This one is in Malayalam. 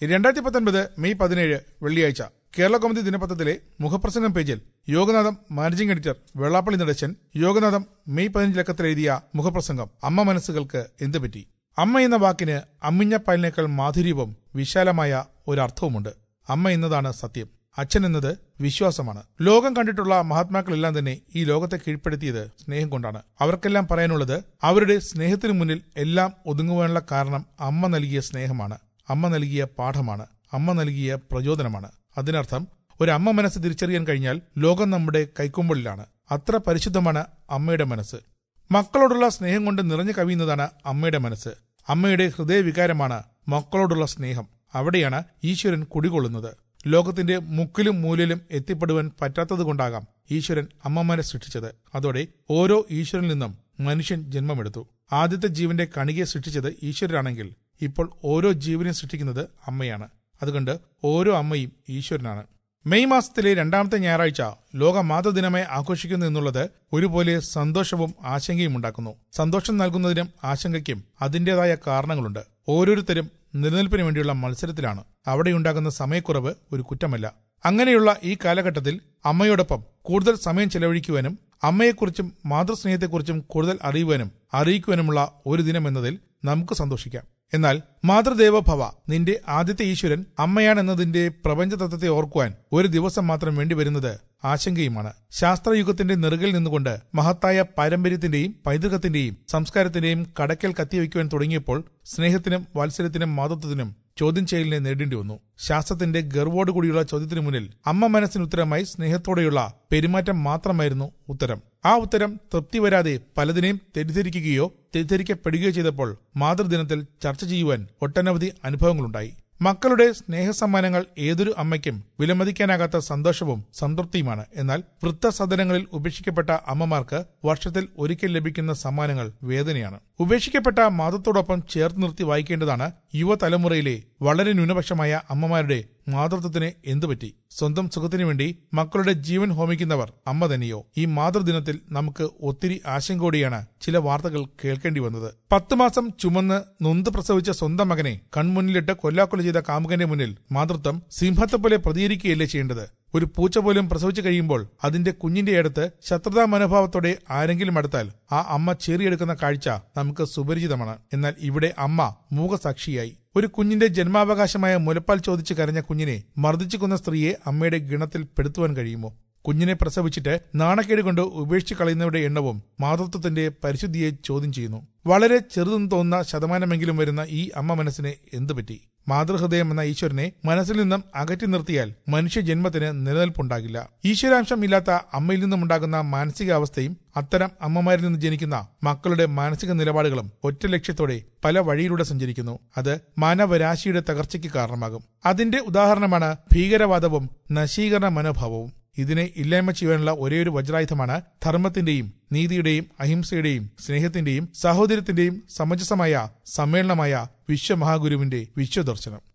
രണ്ടായിരത്തി പത്തൊൻപത് മെയ് പതിനേഴ് വെള്ളിയാഴ്ച കേരള കൗമുദി ദിനപത്രത്തിലെ മുഖപ്രസംഗം പേജിൽ Yoganadam managing editor Vellappally Natesan Yoganadam May പതിനഞ്ച് ലക്കത്തിൽ എഴുതിയ മുഖപ്രസംഗം അമ്മ മനസ്സുകൾക്ക് എന്തുപറ്റി അമ്മ എന്ന വാക്കിന് അമ്മിഞ്ഞ പാലിനേക്കാൾ മാധുര്യവും വിശാലമായ ഒരർത്ഥവുമുണ്ട് അമ്മ എന്നതാണ് സത്യം അച്ഛൻ എന്നത് വിശ്വാസമാണ് ലോകം കണ്ടിട്ടുള്ള മഹാത്മാക്കളെല്ലാം തന്നെ ഈ ലോകത്തെ കീഴ്പ്പെടുത്തിയത് സ്നേഹം കൊണ്ടാണ് അവർക്കെല്ലാം പറയാനുള്ളത് അവരുടെ സ്നേഹത്തിനു മുന്നിൽ എല്ലാം ഒതുങ്ങുവാനുള്ള കാരണം അമ്മ നൽകിയ സ്നേഹമാണ് അമ്മ നൽകിയ പാഠമാണ് അമ്മ നൽകിയ പ്രചോദനമാണ് അതിനർത്ഥം ഒരു അമ്മ മനസ്സ് തിരിച്ചറിയാൻ കഴിഞ്ഞാൽ ലോകം നമ്മുടെ കൈക്കൊമ്പിളിലാണ് അത്ര പരിശുദ്ധമാണ് അമ്മയുടെ മനസ്സ് മക്കളോടുള്ള സ്നേഹം കൊണ്ട് നിറഞ്ഞു കവിയുന്നതാണ് അമ്മയുടെ മനസ്സ് അമ്മയുടെ ഹൃദയവികാരമാണ് മക്കളോടുള്ള സ്നേഹം അവിടെയാണ് ഈശ്വരൻ കുടികൊള്ളുന്നത് ലോകത്തിന്റെ മുക്കിലും മൂലയിലും എത്തിപ്പെടുവാൻ പറ്റാത്തതുകൊണ്ടാകാം ഈശ്വരൻ അമ്മമാരെ സൃഷ്ടിച്ചത് അതോടെ ഓരോ ഈശ്വരനിൽ നിന്നും മനുഷ്യൻ ജന്മമെടുത്തു ആദ്യത്തെ ജീവന്റെ കണികയെ സൃഷ്ടിച്ചത് ഈശ്വരനാണെങ്കിൽ ഇപ്പോൾ ഓരോ ജീവനെയും സൃഷ്ടിക്കുന്നത് അമ്മയാണ് അതുകൊണ്ട് ഓരോ അമ്മയും ഈശ്വരനാണ് മെയ് മാസത്തിലെ രണ്ടാമത്തെ ഞായറാഴ്ച ലോക മാതൃദിനമായി ആഘോഷിക്കുന്നു എന്നുള്ളത് ഒരുപോലെ സന്തോഷവും ആശങ്കയും ഉണ്ടാക്കുന്നു സന്തോഷം നൽകുന്നതിനും ആശങ്കയ്ക്കും അതിന്റേതായ കാരണങ്ങളുണ്ട് ഓരോരുത്തരും നിലനിൽപ്പിന് വേണ്ടിയുള്ള മത്സരത്തിലാണ് അവിടെയുണ്ടാകുന്ന സമയക്കുറവ് ഒരു കുറ്റമല്ല അങ്ങനെയുള്ള ഈ കാലഘട്ടത്തിൽ അമ്മയോടൊപ്പം കൂടുതൽ സമയം ചെലവഴിക്കുവാനും അമ്മയെക്കുറിച്ചും മാതൃസ്നേഹത്തെക്കുറിച്ചും കൂടുതൽ അറിയുവാനും അറിയിക്കുവാനുമുള്ള ഒരു ദിനം എന്നതിൽ നമുക്ക് സന്തോഷിക്കാം എന്നാൽ മാതൃദേവഭവ നിന്റെ ആദ്യത്തെ ഈശ്വരൻ അമ്മയാണെന്നതിന്റെ പ്രപഞ്ചതത്വത്തെ ഓർക്കുവാൻ ഒരു ദിവസം മാത്രം വേണ്ടിവരുന്നത് ആശങ്കയുമാണ് ശാസ്ത്രയുഗത്തിന്റെ നെറുകിൽ നിന്നുകൊണ്ട് മഹത്തായ പാരമ്പര്യത്തിന്റെയും പൈതൃകത്തിന്റെയും സംസ്കാരത്തിന്റെയും കടക്കൽ കത്തിവയ്ക്കുവാൻ തുടങ്ങിയപ്പോൾ സ്നേഹത്തിനും വാത്സല്യത്തിനും മാതൃത്വത്തിനും ചോദ്യം ചെയ്യലിനെ നേടേണ്ടി വന്നു ശാസ്ത്രത്തിന്റെ ഗർവോടുകൂടിയുള്ള ചോദ്യത്തിനു മുന്നിൽ അമ്മ മനസ്സിന് ഉത്തരമായി സ്നേഹത്തോടെയുള്ള പെരുമാറ്റം മാത്രമായിരുന്നു ഉത്തരം ആ ഉത്തരം തൃപ്തി വരാതെ പലതിനെയും തെറ്റിദ്ധരിക്കുകയോ തെറ്റിദ്ധരിക്കപ്പെടുകയോ ചെയ്തപ്പോൾ മാതൃദിനത്തിൽ ചർച്ച ചെയ്യുവാൻ ഒട്ടനവധി അനുഭവങ്ങളുണ്ടായി മക്കളുടെ സ്നേഹസമ്മാനങ്ങൾ ഏതൊരു അമ്മയ്ക്കും വിലമതിക്കാനാകാത്ത സന്തോഷവും സംതൃപ്തിയുമാണ് എന്നാൽ വൃത്തസദനങ്ങളിൽ ഉപേക്ഷിക്കപ്പെട്ട അമ്മമാർക്ക് വർഷത്തിൽ ഒരിക്കൽ ലഭിക്കുന്ന സമ്മാനങ്ങൾ വേദനയാണ് ഉപേക്ഷിക്കപ്പെട്ട മാതൃത്തോടൊപ്പം ചേർത്ത് നിർത്തി വായിക്കേണ്ടതാണ് യുവതലമുറയിലെ വളരെ ന്യൂനപക്ഷമായ അമ്മമാരുടെ മാതൃത്വത്തിന് എന്തുപറ്റി സ്വന്തം സുഖത്തിനു വേണ്ടി മക്കളുടെ ജീവൻ ഹോമിക്കുന്നവർ അമ്മ തന്നെയോ ഈ മാതൃദിനത്തിൽ നമുക്ക് ഒത്തിരി ആശങ്കയോടെയാണ് ചില വാർത്തകൾ കേൾക്കേണ്ടി വന്നത് പത്തു മാസം ചുമന്ന് നൊന്ത് പ്രസവിച്ച സ്വന്തം മകനെ കൺമുന്നിലിട്ട് കൊല്ലാക്കൊല ചെയ്ത കാമുകന്റെ മുന്നിൽ മാതൃത്വം സിംഹത്തെ പോലെ പ്രതികരിക്കുകയല്ലേ ചെയ്യേണ്ടത് ഒരു പൂച്ച പോലും പ്രസവിച്ചു കഴിയുമ്പോൾ അതിന്റെ കുഞ്ഞിന്റെ അടുത്ത് ശത്രുതാ മനോഭാവത്തോടെ ആരെങ്കിലും അടുത്താൽ ആ അമ്മ ചേറിയെടുക്കുന്ന കാഴ്ച നമുക്ക് സുപരിചിതമാണ് എന്നാൽ ഇവിടെ അമ്മ മൂകസാക്ഷിയായി ഒരു കുഞ്ഞിന്റെ ജന്മാവകാശമായ മുലപ്പാൽ ചോദിച്ചു കരഞ്ഞ കുഞ്ഞിനെ മർദ്ദിച്ചു കൊന്ന സ്ത്രീയെ അമ്മയുടെ ഗണത്തിൽ പെടുത്തുവാൻ കഴിയുമോ കുഞ്ഞിനെ പ്രസവിച്ചിട്ട് നാണക്കേട് കൊണ്ട് ഉപേക്ഷിച്ച് കളയുന്നവരുടെ എണ്ണവും മാതൃത്വത്തിന്റെ പരിശുദ്ധിയെ ചോദ്യം ചെയ്യുന്നു വളരെ ചെറുതെന്ന് തോന്നുന്ന ശതമാനമെങ്കിലും വരുന്ന ഈ അമ്മ മനസ്സിനെ എന്തുപറ്റി മാതൃഹൃദയം എന്ന ഈശ്വരനെ മനസ്സിൽ നിന്നും അകറ്റി നിർത്തിയാൽ മനുഷ്യ ജന്മത്തിന് നിലനിൽപ്പുണ്ടാകില്ല ഈശ്വരാംശം ഇല്ലാത്ത അമ്മയിൽ നിന്നുമുണ്ടാകുന്ന മാനസികാവസ്ഥയും അത്തരം അമ്മമാരിൽ നിന്ന് ജനിക്കുന്ന മക്കളുടെ മാനസിക നിലപാടുകളും ഒറ്റ ലക്ഷ്യത്തോടെ പല വഴിയിലൂടെ സഞ്ചരിക്കുന്നു അത് മാനവരാശിയുടെ തകർച്ചയ്ക്ക് കാരണമാകും അതിന്റെ ഉദാഹരണമാണ് ഭീകരവാദവും നശീകരണ മനോഭാവവും ഇതിനെ ഇല്ലായ്മ ചെയ്യാനുള്ള ഒരേയൊരു വജ്രായുധമാണ് ധർമ്മത്തിന്റെയും നീതിയുടെയും അഹിംസയുടെയും സ്നേഹത്തിന്റെയും സാഹോദര്യത്തിന്റെയും സമഞ്ജസമായ സമ്മേളനമായ വിശ്വമഹാഗുരുവിന്റെ വിശ്വദർശനം